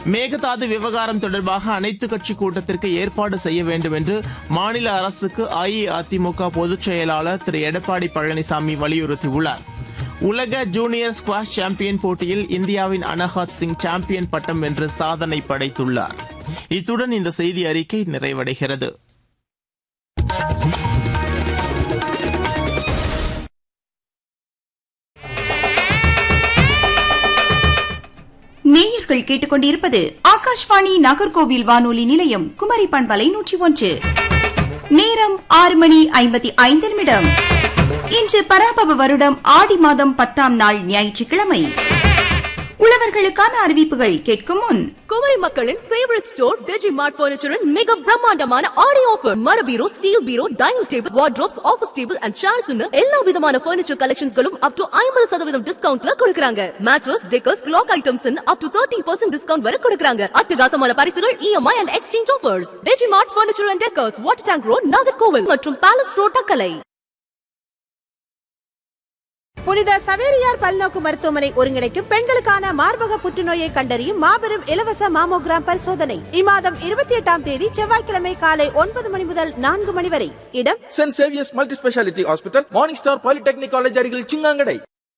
மேகதாது விவகாரம் தொடர்பாக அனைத்துக் கட்சி கூட்டத்திற்கு ஏற்பாடு செய்ய வேண்டும் என்று மாநில அரசுக்கு அஇஅதிமுக பொதுச் செயலாளர் திரு எடப்பாடி பழனிசாமி வலியுறுத்தியுள்ளார் உலக ஜூனியர் ஸ்குவாஷ் சாம்பியன் போட்டியில் இந்தியாவின் அனஹாத் சிங் சாம்பியன் பட்டம் வென்று சாதனை படைத்துள்ளார் இத்துடன் இந்த செய்தி அறிக்கை நிறைவடைகிறது நேயர்கள் கேட்டுக்கொண்டிருப்பது ஆகாஷ்வாணி நாகர்கோவில் வானொலி நிலையம் குமரி பண்பலை நூற்றி ஒன்று நேரம் ஆறு மணி ஐம்பத்தி ஐந்து நிமிடம் இன்று பராபவ வருடம் ஆடி மாதம் பத்தாம் நாள் ஞாயிற்றுக்கிழமை உழவர்களுக்கான அறிவிப்புகள் கேட்கும் முன் குமரி மக்களின் ஃபேவரட் ஸ்டோர் டிஜி மார்ட் பர்னிச்சரின் மிக பிரம்மாண்டமான ஆடி ஆஃபர் மர bureau steel bureau dining table wardrobes office table and chairs எல்லா விதமான பர்னிச்சர் கலெக்ஷன்ஸ்களும் அப் டு ஐம்பது சதவீதம் டிஸ்கவுண்ட்ல கொடுக்கறாங்க mattress decors clock items up to thirty percent discount வரை கொடுக்கறாங்க அட்டகாசமான பரிசுகள் EMI and exchange offers Digi Mart furniture and decors water tank road Nagercoil மற்றும் பேலஸ் ரோட் தக்கலை புனித சவேரியார் பல்நோக்கு மருத்துவமனை ஒருங்கிணைக்கும் பெண்களுக்கான மார்பக புற்றுநோயை கண்டறியும் மாபெரும் இலவச மாமோகிராம் பரிசோதனை இம்மாதம் இருபத்தி எட்டாம் தேதி செவ்வாய்க்கிழமை காலை ஒன்பது மணி முதல் நான்கு மணி வரை இடம் Saint Xavier's multi speciality hospital Morning Star polytechnic college அருகில் சிங்காங்கடை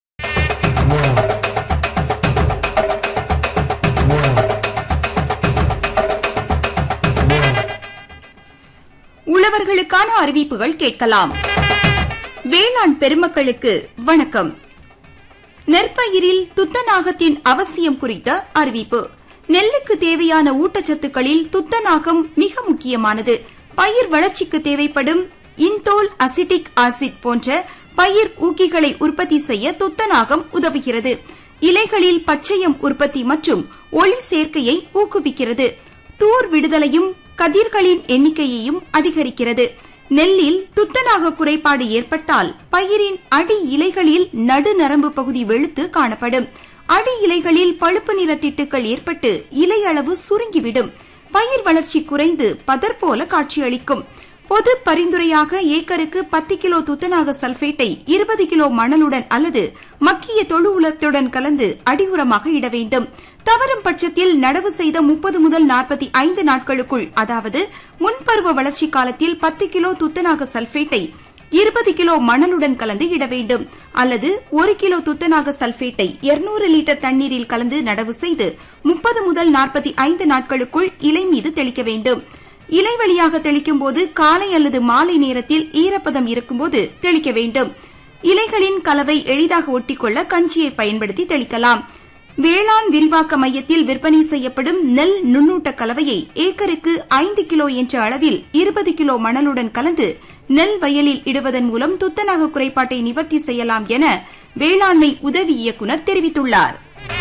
உழவர்களுக்கான அறிவிப்புகள் கேட்கலாம் வேளாண் பெருமக்களுக்கு வணக்கம் நெற்பயிரில் துத்தநாகத்தின் அவசியம் குறித்த அறிவிப்பு நெல்லுக்கு தேவையான ஊட்டச்சத்துக்களில் துத்தநாகம் மிக முக்கியமானது பயிர் வளர்ச்சிக்கு தேவைப்படும் இன்தோல் அசிட்டிக் ஆசிட் போன்ற பயிர் ஊக்கிகளை உற்பத்தி செய்ய துத்தநாகம் உதவுகிறது இலைகளில் பச்சையம் உற்பத்தி மற்றும் ஒளி சேர்க்கையை ஊக்குவிக்கிறது தூர் விடுதலையும் கதிர்களின் எண்ணிக்கையையும் அதிகரிக்கிறது நெல்லில் துத்தநாக குறைபாடு ஏற்பட்டால் பயிரின் அடி இலைகளில் நடுநரம்பு பகுதி வெளுத்து காணப்படும் அடி இலைகளில் பழுப்பு நிற திட்டுக்கள் ஏற்பட்டு இலை அளவு சுருங்கிவிடும் பயிர் வளர்ச்சி குறைந்து பதர் போல காட்சியளிக்கும் பொது பரிந்துரையாக ஏக்கருக்கு பத்து கிலோ துத்தநாக சல்பேட்டை இருபது கிலோ மணலுடன் அல்லது மக்கிய தொழு உலத்துடன் கலந்து அடி உரமாக இட வேண்டும் தவறும் பட்சத்தில் நடவு செய்த முப்பது முதல் நாற்பத்தி ஐந்து நாட்களுக்குள் அதாவது முன்பருவ வளர்ச்சி காலத்தில் பத்து கிலோ துத்தநாக சல்பேட்டை இருபது கிலோ மணலுடன் கலந்து இட வேண்டும் அல்லது ஒரு கிலோ துத்தநாக சல்பேட்டை இருநூறு லிட்டர் தண்ணீரில் கலந்து நடவு செய்து முப்பது முதல் நாற்பத்தி ஐந்து நாட்களுக்குள் இலை மீது தெளிக்க வேண்டும் இலை வழியாக தெளிக்கும் போது காலை அல்லது மாலை நேரத்தில் ஈரப்பதம் இருக்கும்போது தெளிக்க வேண்டும் இலைகளின் கலவை எளிதாக ஒட்டிக்கொள்ள கஞ்சியை பயன்படுத்தி தெளிக்கலாம் வேளாண் விரிவாக்க மையத்தில் விற்பனை செய்யப்படும் நெல் நுண்ணூட்ட கலவையை ஏக்கருக்கு ஐந்து கிலோ என்ற அளவில் இருபது கிலோ மணலுடன் கலந்து நெல் வயலில் இடுவதன் மூலம் துத்தநாக குறைபாட்டை நிவர்த்தி செய்யலாம் என வேளாண்மை உதவி இயக்குநர் தெரிவித்துள்ளார்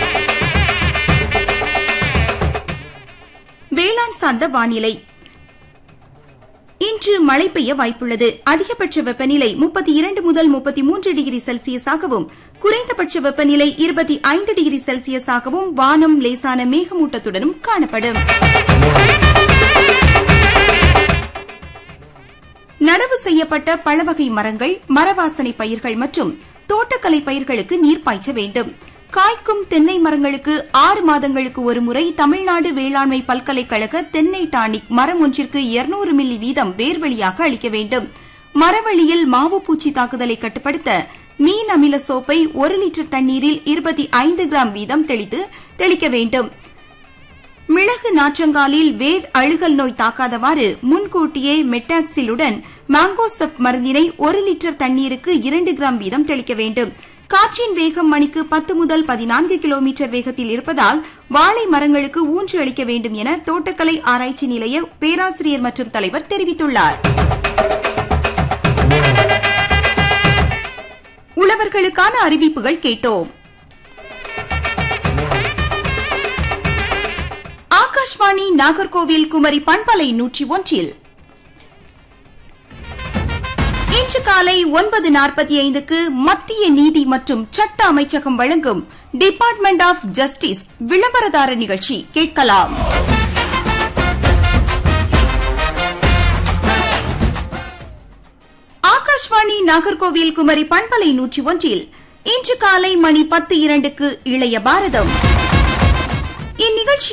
வேளாண் சார்ந்த வானிலை இன்று மழை பெய்ய வாய்ப்புள்ளது அதிகபட்ச வெப்பநிலை முப்பத்தி இரண்டு முதல் முப்பத்தி மூன்று டிகிரி செல்சியஸாகவும் குறைந்தபட்ச வெப்பநிலை இருபத்தி ஐந்து டிகிரி செல்சியஸாகவும் வானம் லேசான மேகமூட்டத்துடனும் காணப்படும் நடவு செய்யப்பட்ட பழவகை மரங்கள் மரவாசனை பயிர்கள் மற்றும் தோட்டக்கலை பயிர்களுக்கு நீர் பாய்ச்ச வேண்டும் காய்க்கும் தென்னை மரங்களுக்கு ஆறு மாதங்களுக்கு ஒருமுறை தமிழ்நாடு வேளாண்மை பல்கலைக்கழக தென்னை டானிக் மரம் ஒன்றிற்கு இருநூறு மில்லி வீதம் வேர்வழியாக அளிக்க வேண்டும் மரவழியில் மாவு பூச்சி தாக்குதலை கட்டுப்படுத்த மீன் அமில சோப்பை ஒரு லிட்டர் தண்ணீரில் இருபத்தி ஐந்து கிராம் வீதம் தெளித்து தெளிக்க வேண்டும் மிளகு நாற்றங்காலில் வேர் அழுகல் நோய் தாக்காதவாறு முன்கூட்டியே மெட்டாக்சிலுடன் மாங்கோசப் மருந்தினை ஒரு லிட்டர் தண்ணீருக்கு இரண்டு கிராம் வீதம் தெளிக்க வேண்டும் காற்றின் வேகம் மணிக்கு பத்து முதல் பதினான்கு கிலோமீட்டர் வேகத்தில் இருப்பதால் வாழை மரங்களுக்கு ஊன்று அளிக்க வேண்டும் என தோட்டக்கலை ஆராய்ச்சி நிலைய பேராசிரியர் மற்றும் தலைவர் தெரிவித்துள்ளார் உழவர்களுக்கான அறிவிப்புகள் கேட்டோம் ஆகாஷ்வாணி நாகர்கோவில் குமரி பண்பலை நூற்றி ஒன்றில் இன்று காலை ஒன்பது நாற்பத்தி ஐந்துக்கு மத்திய நீதி மற்றும் சட்ட அமைச்சகம் வழங்கும் டிபார்ட்மெண்ட் ஆஃப் ஜஸ்டிஸ் விளம்பரதார நிகழ்ச்சி கேட்கலாம் ஆகாஷ்வாணி நாகர்கோவில் குமரி பண்பலை நூற்றி ஒன்றில் இன்று காலை மணி பத்து இரண்டுக்கு இளைய பாரதம் இந்நிகழ்ச்சி